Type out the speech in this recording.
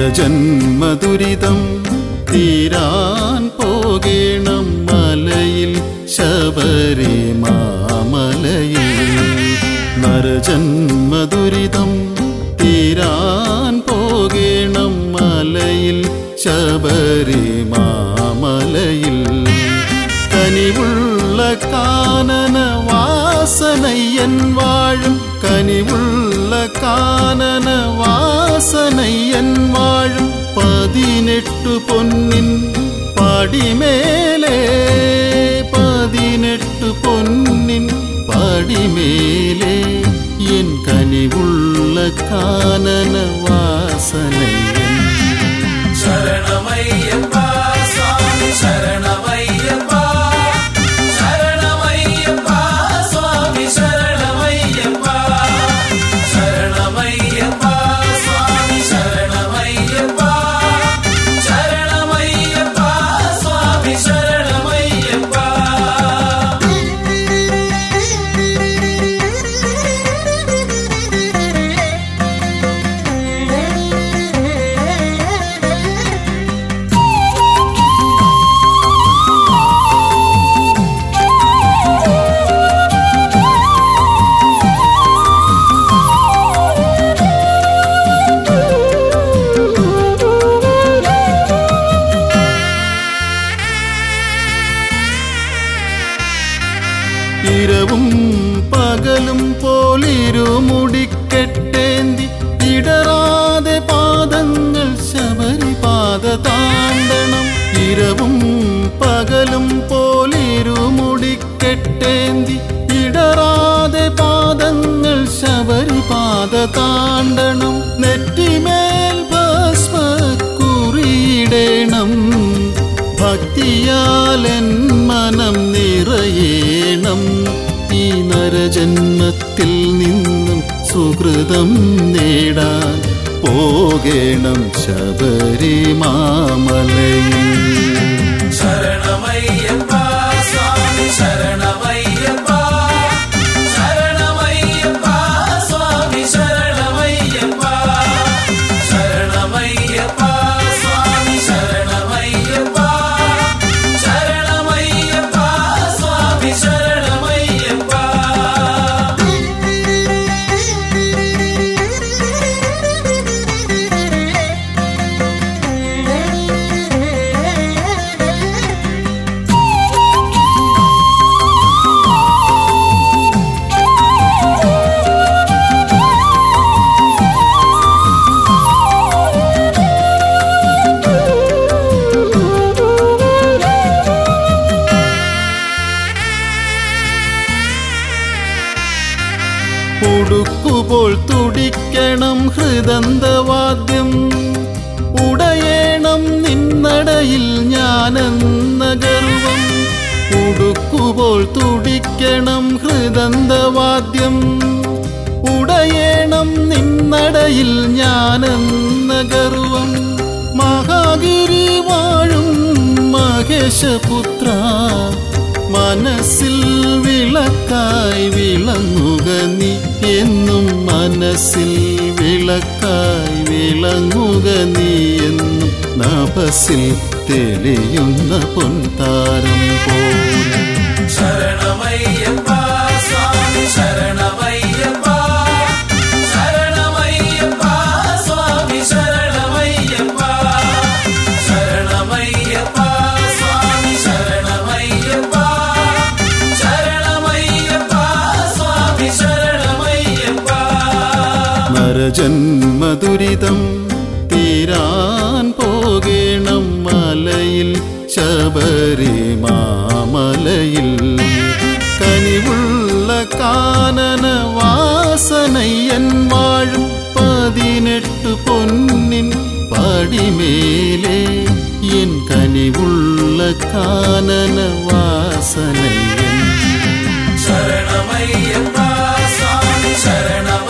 നരജന്മദുരിതം തീരാൻ പോകേണം മലയിൽ ശബരി മാമലയിൽ നരജന്മദുരിതം തീരാൻ പോകേണം മലയിൽ ശബരി മാമലയിൽ കനിവുള്ള കാനന വാസനയ്യൻ വാഴും കനിവുള്ള കാനന വാസനയ്യൻ വാഴും പതിനെട്ടു പൊന്നിൻ പടിമേലെ പതിനെട്ടു പൊന്നിൻ പടിമേലെ എൻ കനിവുള്ള കാനന വാസനയ്യൻ ശരണമയ്യപ്പ സ്വാമി ശരണമയ്യപ്പ ശരണമയ്യപ്പ സ്വാമി ശരണമയ്യപ്പ ശരണമയ്യപ്പ സ്വാമി ശരണമയ്യപ്പ ശരണമയ്യപ്പ സ്വാമി ശരണമയ്യപ്പ ഇരവും പകലും പോലിരുമുടിക്കെട്ടേന്തി ഇടറാതെ പാദങ്ങൾ ശബരിപാത താണ്ടണം ഇരവും പകലും പോലിരുമുടിക്കെട്ടേന്തി ഇടറാതെ പാദങ്ങൾ ശബരിപാത താണ്ടണം നെറ്റിമേൽ ഭസ്മ കുറിയിടേണം ഭക്തിയാലൻ മനം നിറയേണം ഈ നരജന്മത്തിൽ നിന്നും സുഹൃതം നേടാൻ പോകേണം ശബരിമാമലയിൽ ശരണമയ്യപ്പ സ്വാമി ശരണമയ്യപ്പ ശരണമയ്യപ്പ സ്വാമി ശരണമയ്യപ്പ ശരണമയ്യപ്പ സ്വാമി ശരണമയ്യപ്പ ശരണമയ്യപ്പ സ്വാമി ശരണമയ്യപ്പ ഉടുക്കുപോൾ തുടിക്കണം ഹൃദന്തവാദ്യം ഉടയേണം നിന്നടയിൽ ഞാനെന്ന ഗർവം ഉടുക്കുപോൾ തുടിക്കണം ഹൃദന്തവാദ്യം ഉടയേണം നിന്നടയിൽ ഞാനെന്ന ഗർവം മഹാഗിരി വാഴും മഹേശപുത്ര മനസ്സിൽ വിളക്കായി വിളങ്ങുക നീ എന്നും മനസ്സിൽ വിളക്കായി വിളങ്ങുക നീ എന്നും നഭസിൽ തെളിയുന്ന പൊൻതാരം പോലെ ശരണമയ്യപ്പ സ്വാമി ശരണമയ്യപ്പ ശരണമയ്യപ്പ സ്വാമി ശരണമയ്യപ്പ ശരണമയ്യപ്പ സ്വാമി ശരണമയ്യപ്പ ശരണമയ്യപ്പ സ്വാമി ശരണമയ്യപ്പ നരജന്മദുരിതം തീരാൻ പോകേണം മലയിൽ ശബരി മാമലയിൽ കനിവുള്ള കാനന വാസനയ്യൻ വാഴും പതിനെട്ട് പൊന്നിൻ പടിമേലെ എൻ കനിവുള്ള കാനന വാസനയ്യൻ ശരണമയ്യപ്പ സ്വാമി ശരണമയ്യപ്പ